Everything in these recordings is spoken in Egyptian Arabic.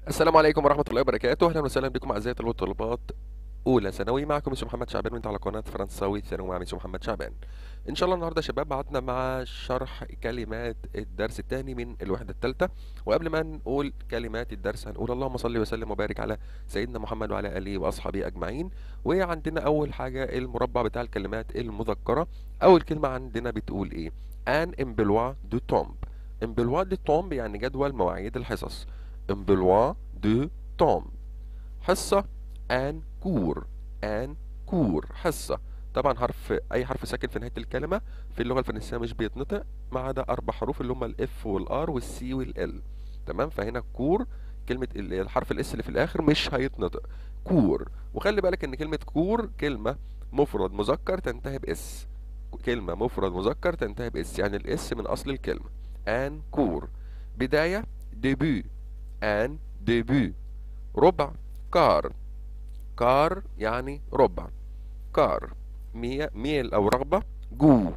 السلام عليكم ورحمة الله وبركاته أهلا وسهلا بكم أعزائي طلبة وطالبات أولى ثانوي معكم ميسو محمد شعبان وأنت على قناة فرنساوي ثانوي مع ميسو محمد شعبان إن شاء الله النهاردة يا شباب بعتنا مع شرح كلمات الدرس الثاني من الوحدة الثالثة وقبل ما نقول كلمات الدرس هنقول اللهم صل وسلم وبارك على سيدنا محمد وعلى آله وأصحابه أجمعين وعندنا أول حاجة المربع بتاع الكلمات المذكرة أول كلمة عندنا بتقول إيه ان امبلوا دو تومب امبلوا دو تومب يعني جدول مواعيد الحصص امبلوا دو تومب حصة ان كور ان كور حصة طبعا حرف اي حرف ساكن في نهاية الكلمة في اللغة الفرنسية مش بيتنطق ما عدا اربع حروف اللي هم الاف والار والسي والال تمام فهنا كور كلمة ال- الحرف الاس اللي في الاخر مش هيتنطق كور وخلي بالك ان كلمة كور كلمة مفرد مذكر تنتهي باس كلمة مفرد مذكر تنتهي باس يعني الاس من اصل الكلمة ان كور بداية ديبي ان ديبي ربع كار كار يعني ربع كار مي- ميل او رغبة جو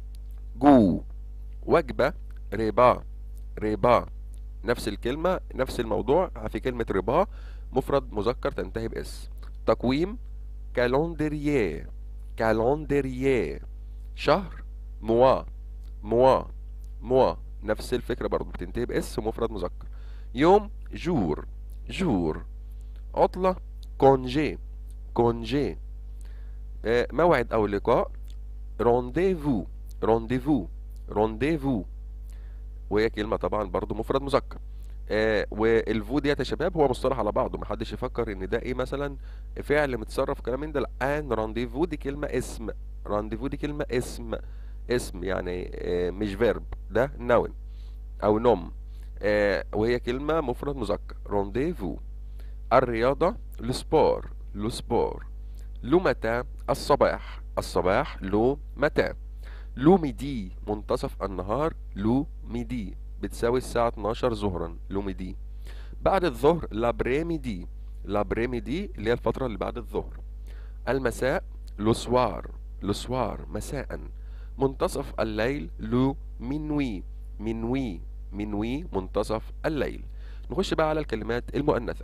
جو وجبة ربا ربا نفس الكلمة نفس الموضوع في كلمة ربا مفرد مذكر تنتهي باس تقويم كالندرييه كالندرييه شهر موا موا موا نفس الفكرة برضو بتنتهي باس ومفرد مذكر يوم جور جور عطلة كونجي كونجي آه، موعد أو لقاء رونديفو رونديفو رونديفو وهي كلمة طبعا برضو مفرد مذكر آه والفو ديت يا شباب هو مصطلح على بعضه محدش يفكر ان ده ايه مثلا فعل متصرف كلام من ده لا ان رانديفو دي كلمة اسم رانديفو دي كلمة اسم اسم يعني آه مش فيرب ده نون او نوم آه وهي كلمة مفرد مذكر رونديفو الرياضة لسبور لو سبور لو متى الصباح الصباح لو متى لو ميدي منتصف النهار لو ميدي بتساوي الساعة 12 ظهرا لو ميدي بعد الظهر لابري ميدي لابري ميدي اللي هي الفترة اللي بعد الظهر المساء لو سوار لو سوار مساء منتصف الليل لو مينوي مينوي مينوي منتصف الليل نخش بقى على الكلمات المؤنثة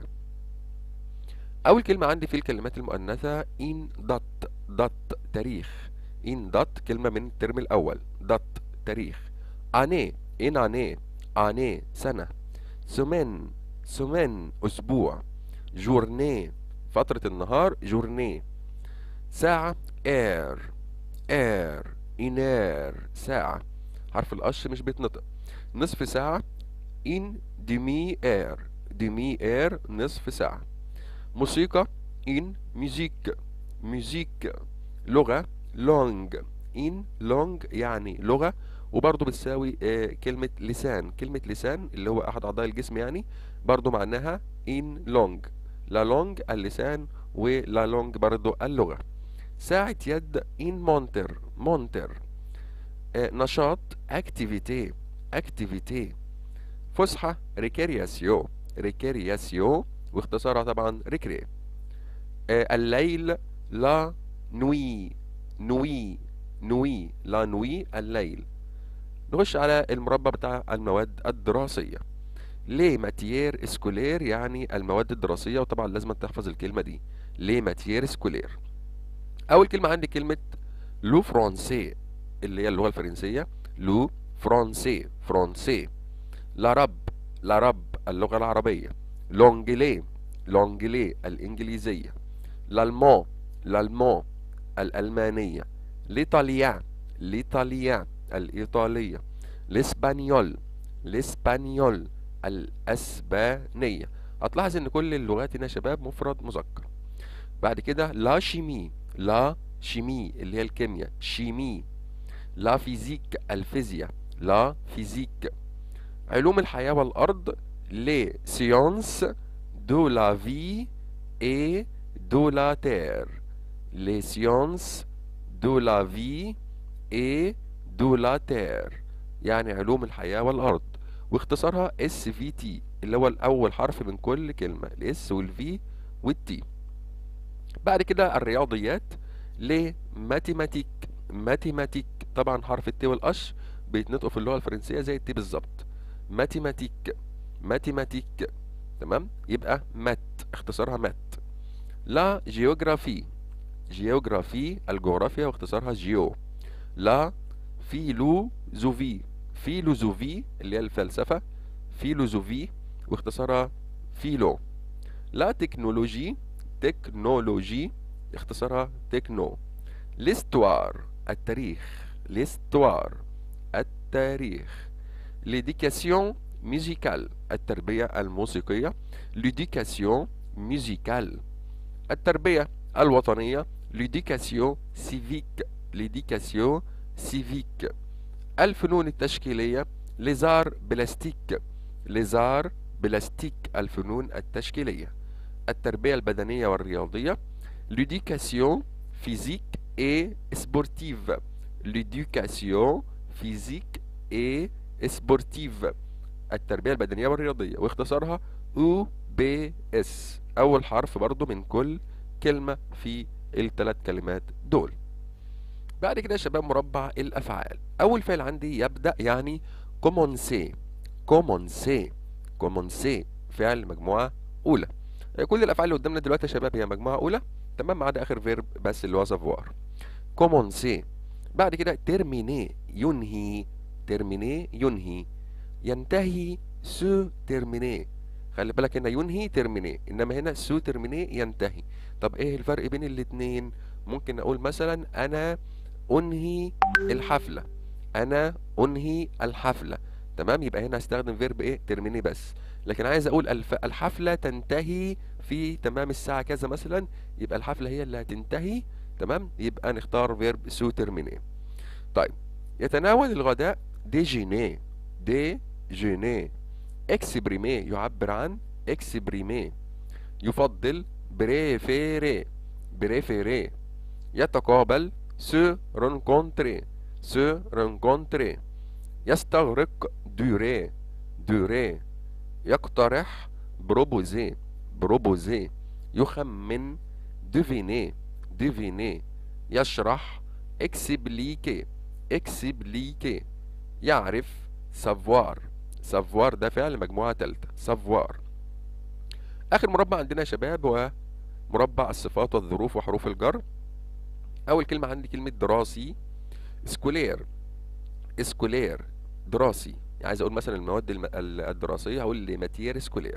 أول كلمة عندي في الكلمات المؤنثة إن دات دات تاريخ إن دات كلمة من الترم الأول دات تاريخ أني إن أني أني سنة سمن سمن أسبوع جورني فترة النهار جورني ساعة اير اير إنير ساعة حرف القش مش بيتنطق نصف ساعة إن ديمي اير ديمي اير نصف ساعة موسيقى إن ميوزيك ميوزيك لغة لونج إن لونج يعني لغة وبرضه بتساوي آه، كلمة لسان كلمة لسان اللي هو أحد أعضاء الجسم يعني برضه معناها إن لونج لا لونج اللسان ولا لونج برضه اللغة ساعة يد إن مونتر مونتر آه، نشاط اكتيفيتي اكتيفيتي فسحة ريكرياسيو ريكرياسيو واختصارها طبعا ريكري آه، الليل لا نوي نوي نوي لا نوي الليل نخش على المربع بتاع المواد الدراسية ليه ماتيير اسكولير يعني المواد الدراسية وطبعا لازم تحفظ الكلمة دي ليه ماتيير اسكولير أول كلمة عندي كلمة لو فرونسي اللي هي اللغة الفرنسية لو فرونسي فرونسي لا رب لا رب اللغة العربية لونجلي لونجلي الإنجليزية l'allemand l'allemand الألمانية l'Italien l'Italien الإيطالية l'Espagnol l'Espagnol الأسبانية هتلاحظ إن كل اللغات هنا يا شباب مفرد مذكر بعد كده لا شيمي لا شيمي اللي هي الكيمياء شيمي لا فيزيك الفيزياء لا فيزيك علوم الحياة والأرض لي سيونس دو لا في et de la terre. Les sciences de la vie et de la terre. يعني علوم الحياة والأرض واختصارها SVT اللي هو الأول حرف من كل كلمة الاس والفي والتي بعد كده الرياضيات لماتيماتيك ماتيماتيك طبعا حرف التي والأش بيتنطقوا في اللغة الفرنسية زي التي بالظبط ماتيماتيك ماتيماتيك تمام يبقى مات اختصارها مات لا جيوغرافي جيوغرافي الجغرافيا واختصارها جيو لا فيلوزوفي فيلوزوفي اللي هي الفلسفة فيلوزوفي واختصارها فيلو لا تكنولوجي تكنولوجي اختصارها تكنو ليستوار التاريخ ليستوار التاريخ ليديكاسيون ميوزيكال التربية الموسيقية ليديكاسيون ميوزيكال التربية الوطنية ليديكاسيون سيفيك ليديكاسيون سيفيك الفنون التشكيلية ليزار بلاستيك ليزار بلاستيك الفنون التشكيلية التربية البدنية والرياضية l'éducation physique et sportive l'éducation physique et sportive التربية البدنية والرياضية واختصارها OBS أول حرف برضو من كل كلمة في الثلاث كلمات دول بعد كده يا شباب مربع الأفعال أول فعل عندي يبدأ يعني كومونسي كومونسي كومونسي فعل مجموعة أولى كل الأفعال اللي قدامنا دلوقتي يا شباب هي مجموعة أولى تمام ما عدا آخر فيرب بس اللي هو سافوار كومونسي بعد كده ترميني ينهي ترميني ينهي ينتهي سو ترميني خلي بالك هنا ينهي ترميني انما هنا سو ترميني ينتهي طب ايه الفرق بين الاتنين ممكن اقول مثلا انا انهي الحفلة انا انهي الحفلة تمام يبقى هنا هستخدم فيرب ايه ترميني بس لكن عايز اقول الف... الحفلة تنتهي في تمام الساعة كذا مثلا يبقى الحفلة هي اللي هتنتهي تمام يبقى نختار فيرب سو ترميني طيب يتناول الغداء ديجيني ديجيني اكسبريمي يعبر عن اكسبريمي يفضل بريفيري بريفيري يتقابل سو رونكونتري سو رونكونتري يستغرق دوري دوري يقترح بروبوزي بروبوزي يخمن ديفيني ديفيني يشرح اكسبليكي اكسبليكي يعرف سافوار سافوار ده فعل مجموعة تالتة سافوار آخر مربع عندنا يا شباب هو مربع الصفات والظروف وحروف الجر أول كلمة عندي كلمة دراسي سكولير سكولير دراسي يعني عايز أقول مثلا المواد الم- ال- الدراسية هقول لي ماتير سكولير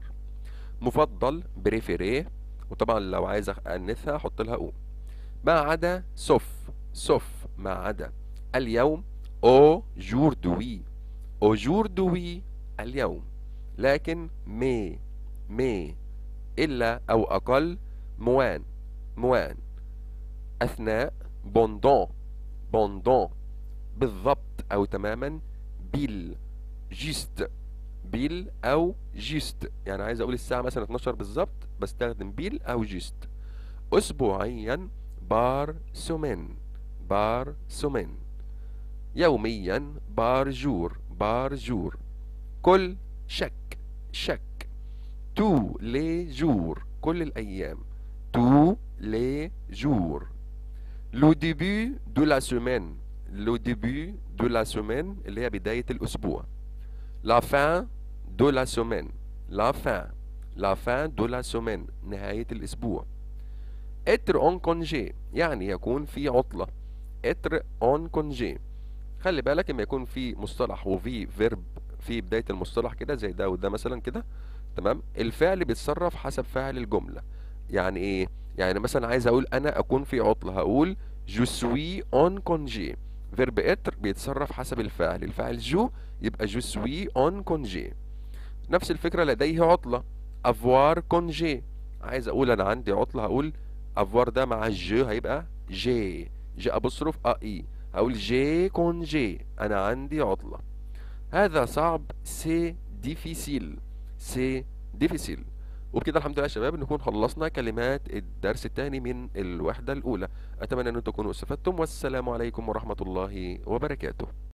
مفضل بريفيريه وطبعا لو عايز أخ- أنثها أحط لها أو ما عدا سوف سوف ما عدا اليوم او جوردوي aujourd'hui اليوم لكن مي مي إلا أو أقل موان موان أثناء بوندون بوندون بالضبط أو تماما بيل جيست بيل أو جيست يعني عايز أقول الساعة مثلا 12 بالظبط بستخدم بيل أو جيست أسبوعيا بار سومين بار سومين يوميا بار جور بار جور كل شك شك تو لي جور كل الأيام تو لي جور لو ديبي دو لا سومين لو ديبي دو لا سومين اللي هي بداية الأسبوع لا فان دو لا سومين لا فان لا فان دو لا سومين نهاية الأسبوع اتر اون كونجي يعني يكون في عطلة اتر اون كونجي خلي بالك اما يكون في مصطلح وفي فيرب في بداية المصطلح كده زي ده وده مثلا كده تمام الفعل بيتصرف حسب فاعل الجملة يعني ايه يعني مثلا عايز اقول انا اكون في عطلة هقول جو سوي اون كونجي فيرب اتر بيتصرف حسب الفاعل الفاعل جو يبقى جو سوي اون كونجي نفس الفكرة لديه عطلة افوار كونجي عايز اقول انا عندي عطلة هقول افوار ده مع الجو هيبقى جي جي ابوستروف ا اي هقول جي كونجي انا عندي عطلة هذا صعب سي ديفيسيل سي ديفيسيل وبكده الحمد لله يا شباب نكون خلصنا كلمات الدرس الثاني من الوحدة الأولى أتمنى أن تكونوا استفدتم والسلام عليكم ورحمة الله وبركاته